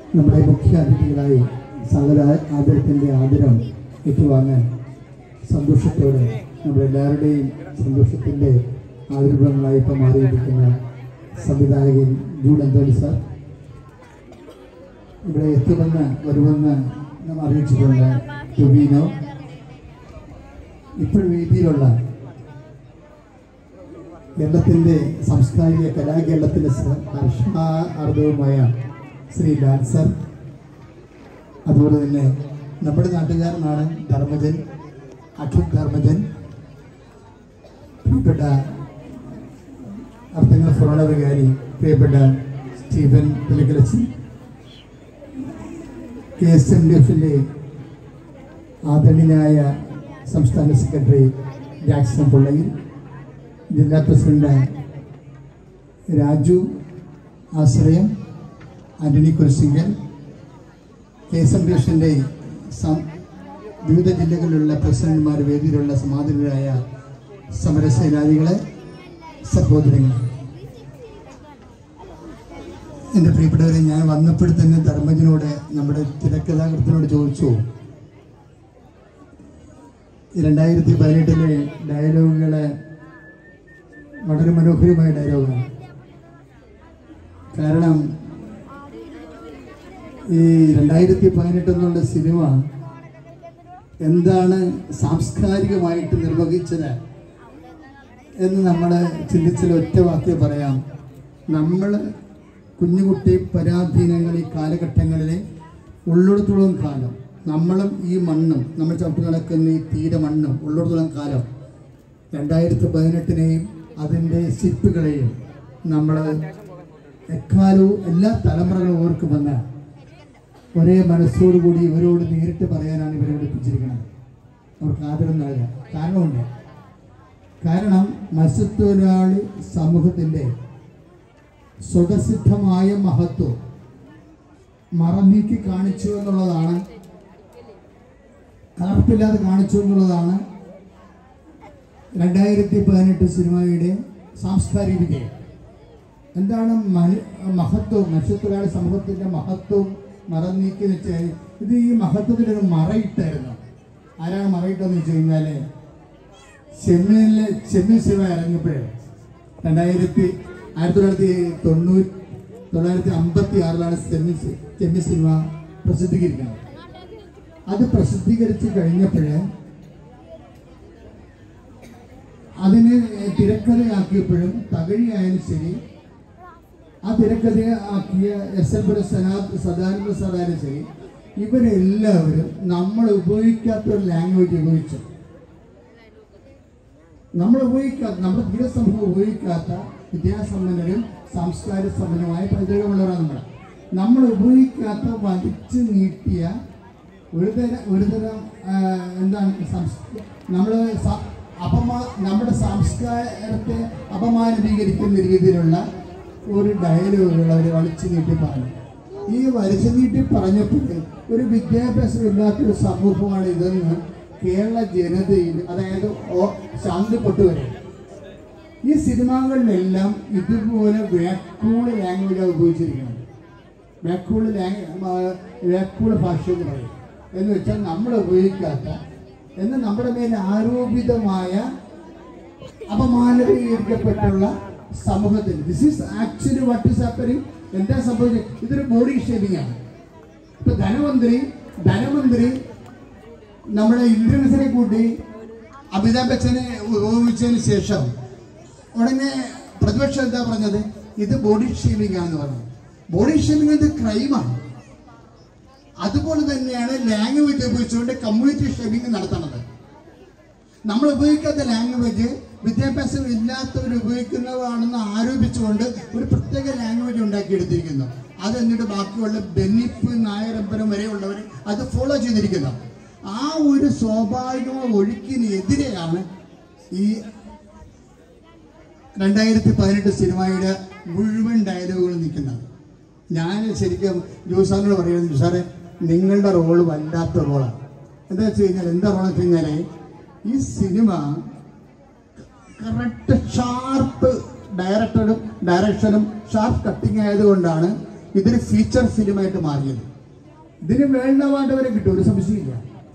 നമ്മുടെ മുഖ്യ അതിഥികളായി സകല ആദരത്തിൻ്റെ ആദരം ഏറ്റുവാങ്ങാൻ സന്തോഷത്തോടെ നമ്മുടെ എല്ലാവരുടെയും സന്തോഷത്തിൻ്റെ ആദരവുകളായി ഇപ്പം മാറിയിരിക്കുന്ന സംവിധായകൻ ജൂൺ അന്തോണി സാർ ഇവിടെ എത്തുമെന്ന് വരുമെന്ന് നാം അറിയിച്ചിട്ടുണ്ട് ടുബീനോ ഇപ്പോൾ വേദിയിലുള്ള കേരളത്തിൻ്റെ സാംസ്കാരിക കലാകേരളത്തിൻ്റെ ഹർഷാർദ്ധവുമായ ശ്രീ ലാൽ സർ അതുപോലെ തന്നെ നമ്മുടെ നാട്ടുകാരനാണ് ധർമ്മജൻ അഖിൽ ധർമ്മജൻ പ്രിയപ്പെട്ട അർത്ഥങ്ങൾ ഫൊറോണ വികാരി പ്രിയപ്പെട്ട സ്റ്റീഫൻ പുലിക്കലച്ചൻ കെ എസ് എം ഡി എഫിൻ്റെ ആദരണീയനായ സംസ്ഥാന സെക്രട്ടറി ജാക്സൺ പിള്ളയിൽ ജില്ലാ പ്രസിഡന്റ് രാജു ആശ്രയം Antony Kurisinkal K S M D എഫിൻ്റെ വിവിധ ജില്ലകളിലുള്ള പ്രസിഡന്റുമാർ വേദിയിലുള്ള സമാധാനരായ സമരസേനാനികളെ സഹോദരങ്ങളെ എൻ്റെ പ്രിയപ്പെട്ടവരെ ഞാൻ വന്നപ്പോൾ തന്നെ ധർമ്മജനോട് നമ്മുടെ തിരക്കഥാകൃത്തിനോട് ചോദിച്ചു രണ്ടായിരത്തി പതിനെട്ടിലെ ഡയലോഗുകളെ വളരെ മനോഹരമായ ഡയലോഗാണ് കാരണം ഈ രണ്ടായിരത്തി പതിനെട്ട് എന്നുള്ള സിനിമ എന്താണ് സാംസ്കാരികമായിട്ട് നിർവഹിച്ചത് എന്ന് നമ്മൾ ചിന്തിച്ചാൽ ഒറ്റ വാക്യം പറയാം നമ്മൾ കുഞ്ഞുകുട്ടി പരാധീനങ്ങൾ ഈ കാലഘട്ടങ്ങളിൽ ഉള്ളിടത്തോളം കാലം നമ്മളും ഈ മണ്ണും നമ്മൾ ചവിട്ടി നടക്കുന്ന ഈ തീരെ മണ്ണും ഉള്ളിടത്തോളം കാലം രണ്ടായിരത്തി പതിനെട്ടിനെയും അതിൻ്റെ ശില്പികളെയും നമ്മൾ എക്കാലവും എല്ലാ തലമുറകളും ഓർക്കുമെന്ന് ഒരേ മനസ്സോടുകൂടി ഇവരോട് നേരിട്ട് പറയാനാണ് ഇവരെ വിളിപ്പിച്ചിരിക്കുന്നത് അവർക്ക് ആദരം നൽകാൻ കാരണമുണ്ട് കാരണം മത്സ്യത്തൊഴിലാളി സമൂഹത്തിൻ്റെ സ്വതസിദ്ധമായ മഹത്വം മറന്നീക്കി കാണിച്ചു എന്നുള്ളതാണ് കലർപ്പില്ലാതെ കാണിച്ചു എന്നുള്ളതാണ് രണ്ടായിരത്തി പതിനെട്ട് സിനിമയുടെ സാംസ്കാരിക വിജയം എന്താണ് മനു മഹത്വം മത്സ്യത്തൊഴിലാളി സമൂഹത്തിൻ്റെ മഹത്വം മറന്നീക്കി എന്ന് വെച്ചാൽ ഇത് ഈ മഹത്വത്തിനൊരു മറയിട്ടായിരുന്നു ആരാണ് മറയിട്ടെന്ന് വെച്ച് കഴിഞ്ഞാൽ ചെമ്മീനിലെ ചെമ്മീൻ സിനിമ ഇറങ്ങിയപ്പോഴേ രണ്ടായിരത്തി ആയിരത്തി തൊള്ളായിരത്തി തൊണ്ണൂറ്റി തൊള്ളായിരത്തി അമ്പത്തി ആറിലാണ് ചെമ്മീൻ സി- ചെമ്മീൻ സിനിമ പ്രസിദ്ധീകരിക്കുന്നത് അത് പ്രസിദ്ധീകരിച്ച് കഴിഞ്ഞപ്പോഴേ അതിനെ തിരക്കഥയാക്കിയപ്പോഴും തകഴിയായാലും ശരി ആ തിരക്കഥയാക്കിയ എസ് എൽ പുരം സനാ- സദാനന്ദ സാറായാലും ശരി ഇവരെല്ലാവരും നമ്മൾ ഉപയോഗിക്കാത്ത ഒരു ലാംഗ്വേജ് ഉപയോഗിച്ചു നമ്മൾ ഉപയോഗിക്കാത്ത നമ്മുടെ തീര സമൂഹം ഉപയോഗിക്കാത്ത വിദ്യാസമ്പന്നരും സാംസ്കാരിക സമ്പന്നമായ പൈതൃകമുള്ളവരാണ് നമ്മൾ നമ്മൾ ഉപയോഗിക്കാത്ത വലിച്ചു നീട്ടിയ ഒരു തരം ഒരു തരം ആ, എന്താണ് നമ്മൾ അപമാ നമ്മുടെ സംസ്കാരത്തെ അപമാനീകരിക്കുന്ന രീതിയിലുള്ള ഒരു ഡയലോഗുകൾ അവർ വലിച്ചു നീട്ടി പറഞ്ഞു ഈ വലിച്ചു നീട്ടി പറഞ്ഞപ്പോൾ ഒരു വിദ്യാഭ്യാസം ഇല്ലാത്തൊരു സമൂഹമാണ് ഇതെന്ന് കേരള ജനതയിൽ അതായത് ഓ- ശാന്തിപ്പെട്ടു വരെ ഈ സിനിമകളിലെല്ലാം ഇതുപോലെ വേക്കൂള് ലാംഗ്വേജാണ് ഉപയോഗിച്ചിരിക്കുന്നത് വേക്കൂള് ലാംഗ്വേജ് വേക്കൂള് ഭാഷ എന്ന് പറയും എന്ന് വെച്ചാൽ നമ്മൾ ഉപയോഗിക്കാത്ത എന്ന് നമ്മുടെ മേൽ ആരോപിതമായ അപമാനീകരിക്കപ്പെട്ടുള്ള സമൂഹത്തിൽ this is actually what is happening എന്താ സംഭവിച്ചത് ഇതൊരു ബോഡി ഷേപ്പിംഗ് ആണ് ഇപ്പൊ ധനമന്ത്രി ധനമന്ത്രി നമ്മുടെ ഇന്ദ്രൻസിനെ കൂട്ടി അമിതാഭ് ബച്ചനെ ഉപയോഗിച്ചതിന് ശേഷം ഉടനെ പ്രതിപക്ഷം എന്താ പറഞ്ഞത് ഇത് ബോഡി ഷേമിംഗ് ആണെന്ന് പറഞ്ഞു ബോഡി ഷേമിംഗ് ഇത് ക്രൈമാണ് അതുപോലെ തന്നെയാണ് ലാംഗ്വേജ് ഉപയോഗിച്ചുകൊണ്ട് കമ്മ്യൂണിറ്റി ഷേമിംഗ് നടത്തുന്നത് നമ്മൾ ഉപയോഗിക്കാത്ത ലാംഗ്വേജ് വിദ്യാഭ്യാസം ഇല്ലാത്തവർ ഉപയോഗിക്കുന്നതാണെന്ന് ആരോപിച്ചുകൊണ്ട് ഒരു പ്രത്യേക ലാംഗ്വേജ് ഉണ്ടാക്കിയെടുത്തിരിക്കുന്നു അത് എന്നിട്ട് ബാക്കിയുള്ള ബെന്നിപ്പ് നായരമ്പരം വരെയുള്ളവർ അത് ഫോളോ ചെയ്തിരിക്കുന്നു ആ ഒരു സ്വാഭാവിക ഒഴുക്കിനെതിരെയാണ് ഈ രണ്ടായിരത്തി പതിനെട്ട് സിനിമയുടെ മുഴുവൻ ഡയലോഗുകൾ നിൽക്കുന്നത് ഞാൻ ശരിക്കും ജോസാറിനോട് പറയുന്നത് സാറേ നിങ്ങളുടെ റോള് വല്ലാത്ത റോളാണ് എന്താ വെച്ച് കഴിഞ്ഞാൽ എന്താ റോളെന്ന് വെച്ച് കഴിഞ്ഞാൽ ഈ സിനിമ കറക്റ്റ് ഷാർപ്പ് ഡയറക്ടറും ഡയറക്ഷനും ഷാർപ്പ് കട്ടിങ് ആയതുകൊണ്ടാണ് ഇതൊരു ഫീച്ചർ ഫിലിമായിട്ട് മാറിയത് ഇതിന് വേൾഡ് അവാർഡ് വരെ കിട്ടും ഒരു സംശയമില്ല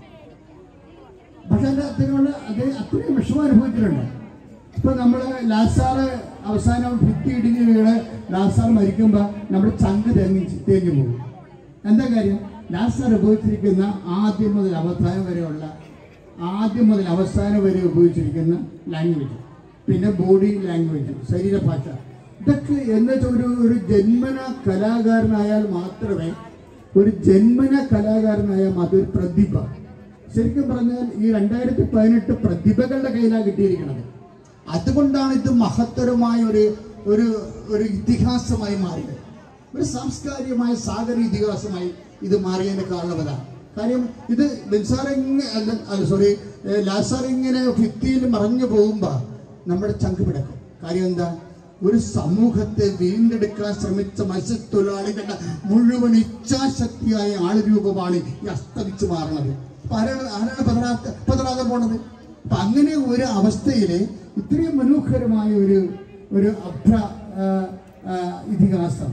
പക്ഷെ അത് അതിനുള്ള അത് അത്രയും വിഷമം അനുഭവിച്ചിട്ടുണ്ട് ഇപ്പൊ നമ്മള് ലാസാറ് അവസാനം ഭിത്തി ഇടിഞ്ഞ് വീണ് ലാസാർ മരിക്കുമ്പോ നമ്മുടെ ചങ്ക് തേങ്ങി തേഞ്ഞു പോകും എന്താ കാര്യം ലാസാർ ഉപയോഗിച്ചിരിക്കുന്ന ആദ്യം മുതൽ അവസാനം വരെയുള്ള ആദ്യം മുതൽ അവസാനം വരെ ഉപയോഗിച്ചിരിക്കുന്ന ലാംഗ്വേജ് പിന്നെ ബോഡി ലാംഗ്വേജ് ശരീരഭാഷ ഇതൊക്കെ എന്ന് വെച്ചാൽ ഒരു ഒരു ജന്മന കലാകാരനായാൽ മാത്രമേ ഒരു ജന്മന കലാകാരനായ അതൊരു പ്രതിഭ ശരിക്കും പറഞ്ഞാൽ ഈ രണ്ടായിരത്തി പതിനെട്ട് പ്രതിഭകളുടെ കയ്യിലാണ് കിട്ടിയിരിക്കുന്നത് അതുകൊണ്ടാണ് ഇത് മഹത്തരമായ ഒരു ഒരു ഒരു ഇതിഹാസമായി മാറിയത് ഒരു സാംസ്കാരികമായ സാഗര ഇതിഹാസമായി ഇത് മാറിയതിന്റെ കാരണം അതാണ് കാര്യം ഇത് ബെൻസാർ ഇങ്ങനെ അല്ല അല്ല സോറി ലാസാർ ഇങ്ങനെ ഭിത്തിയിൽ മറഞ്ഞു പോകുമ്പോൾ നമ്മുടെ ചങ്ക് പിടക്കും കാര്യം എന്താ ഒരു സമൂഹത്തെ വീണ്ടെടുക്കാൻ ശ്രമിച്ച മത്സ്യത്തൊഴിലാളികളുടെ മുഴുവൻ ഇച്ഛാശക്തിയായ ആളുരൂപമാണ് ഈ അസ്തമിച്ച് മാറുന്നത് അപ്പൊ ആരാണ് ആരാണ് പതറാത്ത പതറാതെ പോണത് അപ്പൊ അങ്ങനെ ഒരു അവസ്ഥയില് ഇത്രയും മനോഹരമായ ഒരു ഒരു അഭ്ര ആ, ആ, ഇതിഹാസം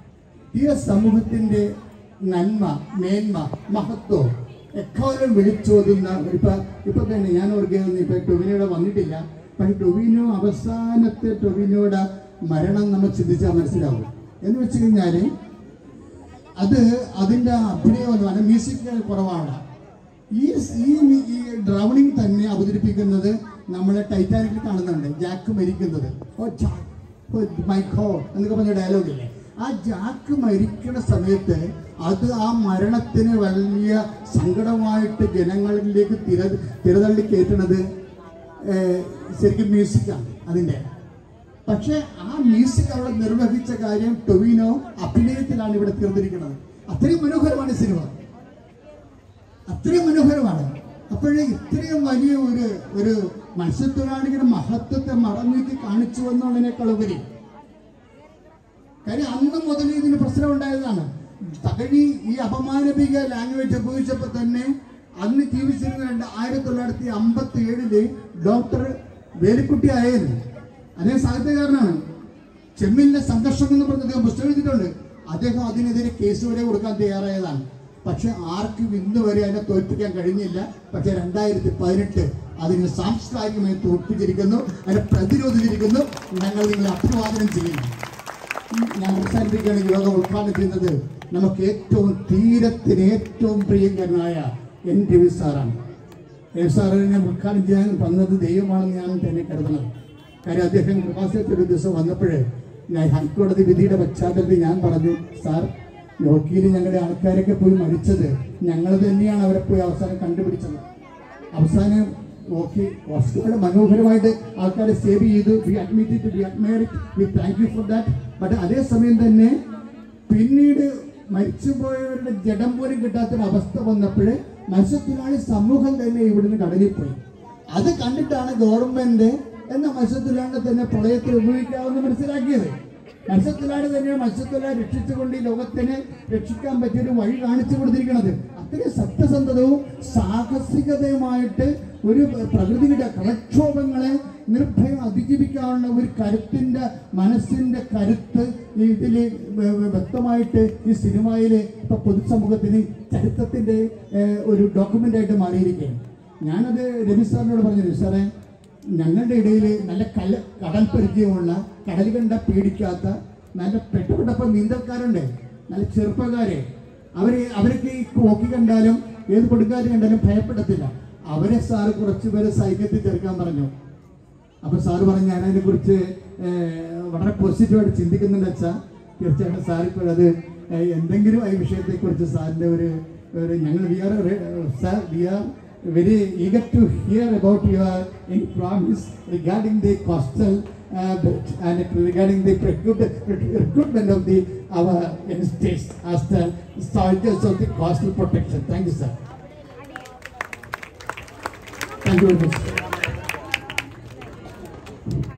ഈ സമൂഹത്തിന്റെ നന്മ മേന്മ മഹത്വം എക്കാലം വിളിച്ചോതുന്ന ഇപ്പൊ ഇപ്പൊ തന്നെ ഞാൻ ഓർക്കുന്നു ഇപ്പൊ ടൊവിനോടെ വന്നിട്ടില്ല പക്ഷെ ടൊവിനോ അവസാനത്തെ ടൊവിനോയുടെ മരണം നമ്മൾ ചിന്തിച്ചാൽ മനസ്സിലാവും എന്ന് വെച്ച് കഴിഞ്ഞാല് അത് അതിന്റെ അഭിനയം അതിന്റെ മ്യൂസിക് കുറവാണ് ഈ ഈ മി- ഈ ഡ്രൗണിങ് തന്നെ അവതരിപ്പിക്കുന്നത് നമ്മളെ ടൈറ്റാനിക്കിൽ കാണുന്നുണ്ട് ജാക്ക് മരിക്കുന്നത് oh Jack oh my god എന്നൊക്കെ പറഞ്ഞ ഡയലോഗില്ലേ ആ ജാക്ക് മരിക്കുന്ന സമയത്ത് അത് ആ മരണത്തിന് വലിയ സങ്കടമായിട്ട് ജനങ്ങളിലേക്ക് തിര തിരതള്ളി കയറ്റുന്നത് ഏഹ്, ശരിക്കും മ്യൂസിക്കാണ് അതിൻ്റെ പക്ഷെ ആ മ്യൂസിക് അവിടെ നിർവഹിച്ച കാര്യം ടൊവിനോ അഭിനയത്തിലാണ് ഇവിടെ തീർന്നിരിക്കുന്നത് അത്രയും മനോഹരമാണ് ഈ സിനിമ അത്രയും മനോഹരമാണ് അപ്പോഴേ ഇത്രയും വലിയ ഒരു ഒരു മത്സ്യത്തൊഴിലാളികളുടെ മഹത്വത്തെ മറന്നേക്ക് കാണിച്ചു എന്നുള്ളതിനേക്കാൾ ഉപരി കാര്യം അന്ന് മുതൽ ഇതിന് പ്രശ്നം ഉണ്ടായതാണ് തകഴി ഈ അപമാനപിക ലാംഗ്വേജ് ഉപയോഗിച്ചപ്പോൾ തന്നെ അന്ന് ജീവിച്ചിരുന്ന രണ്ട് ആയിരത്തി തൊള്ളായിരത്തി അമ്പത്തി ഏഴില് ഡോക്ടർ വേലിക്കുട്ടി ആയിരുന്നു അദ്ദേഹം സാഹിത്യകാരനാണ് ചെമ്മീനിലെ സംഘർഷം എന്ന് പറഞ്ഞ അദ്ദേഹം പുസ്തകം എഴുതിയിട്ടുണ്ട് അദ്ദേഹം അതിനെതിരെ കേസ് വരെ കൊടുക്കാൻ തയ്യാറായതാണ് പക്ഷെ ആർക്കും ഇന്ന് വരെ അതിനെ തോൽപ്പിക്കാൻ കഴിഞ്ഞില്ല പക്ഷെ രണ്ടായിരത്തി പതിനെട്ട് അതിനെ സാംസ്കാരികമായി തോൽപ്പിച്ചിരിക്കുന്നു അതിനെ പ്രതിരോധിച്ചിരിക്കുന്നു ഞങ്ങൾ നിങ്ങളെ അഭിവാദനം ചെയ്യുന്നു ഞാൻ അവസാനിപ്പിക്കുകയാണ് ഈ യോഗം ഉദ്ഘാടനം ചെയ്യുന്നത് നമുക്ക് ഏറ്റവും തീരത്തിന് ഏറ്റവും പ്രിയങ്കരനായ എൻ രവി സാറാണ് രവി സാറിനെ ഉദ്ഘാടനം ചെയ്യാൻ വന്നത് ദൈവമാണെന്ന് ഞാൻ തന്നെ കരുതുന്നത് കാര്യം അദ്ദേഹം കൃപാസനത്തിൽ ഒരു ദിവസം വന്നപ്പോൾ ഞാൻ ഹൈക്കോടതി വിധിയുടെ പശ്ചാത്തലത്തിൽ ഞാൻ പറഞ്ഞു സാർ ലോക്കിയിൽ ഞങ്ങളുടെ ആൾക്കാരൊക്കെ പോയി മരിച്ചത് ഞങ്ങൾ തന്നെയാണ് അവരെ പോയി അവസാനം കണ്ടുപിടിച്ചത് അവസാനം ഓക്കെ കുറച്ചുകൂടെ മനോഹരമായിട്ട് ആൾക്കാരെ സേവ് ചെയ്തു we admit to be admire we thank you for that but അതേസമയം തന്നെ പിന്നീട് മരിച്ചുപോയവരുടെ ജഡം പോലും കിട്ടാത്തൊരു അവസ്ഥ വന്നപ്പോൾ മത്സ്യത്തൊഴിലാളി സമൂഹം തന്നെ ഇവിടുന്ന് കടലിൽ പോയി അത് കണ്ടിട്ടാണ് ഗവൺമെന്റ് എന്ന മത്സ്യത്തൊഴിലാളിനെ തന്നെ പ്രളയത്തിൽ ഉപയോഗിക്കാമെന്ന് മനസ്സിലാക്കിയത് മത്സ്യത്തൊഴിലാളി തന്നെ മത്സ്യത്തൊഴിലാളി രക്ഷിച്ചുകൊണ്ട് ഈ ലോകത്തിനെ രക്ഷിക്കാൻ പറ്റിയ ഒരു വഴി കാണിച്ചു കൊടുത്തിരിക്കുന്നത് അത്രയും സത്യസന്ധതവും സാഹസികതയുമായിട്ട് ഒരു പ്രകൃതിയുടെ കടക്ഷോഭങ്ങളെ നിർഭയം അതിജീവിക്കാനുള്ള ഒരു കരുത്തിന്റെ മനസ്സിന്റെ കരുത്ത് ഇതിൽ വ്യക്തമായിട്ട് ഈ സിനിമയിൽ ഇപ്പൊ പൊതുസമൂഹത്തിന് ചരിത്രത്തിന്റെ ഏഹ്, ഒരു ഡോക്യുമെന്റ് ആയിട്ട് മാറിയിരിക്കുകയാണ് ഞാനത് രവി സാറിനോട് പറഞ്ഞു രവി സാറേ ഞങ്ങളുടെ ഇടയിൽ നല്ല കല കടൽ പരിചയമുള്ള കടൽ കണ്ട പേടിക്കാത്ത നല്ല പെട്ടപ്പെട്ടപ്പം നീന്തൽക്കാരുണ്ട് നല്ല ചെറുപ്പക്കാരെ അവര് അവർക്ക് ഈ കോക്കി കണ്ടാലും ഏത് കൊടുക്കാര് കണ്ടാലും ഭയപ്പെടത്തില്ല അവരെ സാറ് കുറച്ച് പേര് സൈന്യത്തിൽ ചേർക്കാൻ പറഞ്ഞു അപ്പൊ സാറ് പറഞ്ഞു ഞാൻ അതിനെ കുറിച്ച് വളരെ പോസിറ്റീവായിട്ട് ചിന്തിക്കുന്നുണ്ട് വെച്ചാൽ തീർച്ചയായിട്ടും സാർ ഇപ്പോൾ അത് ഏഹ്, എന്തെങ്കിലും ഈ വിഷയത്തെ കുറിച്ച് സാറിന്റെ ഒരു ഒരു ഞങ്ങൾ we are sir we are very eager to hear about your in promise regarding the coastal and regarding the recruitment of the our youngsters as the soldiers of the coastal protection thank you sir thank you very much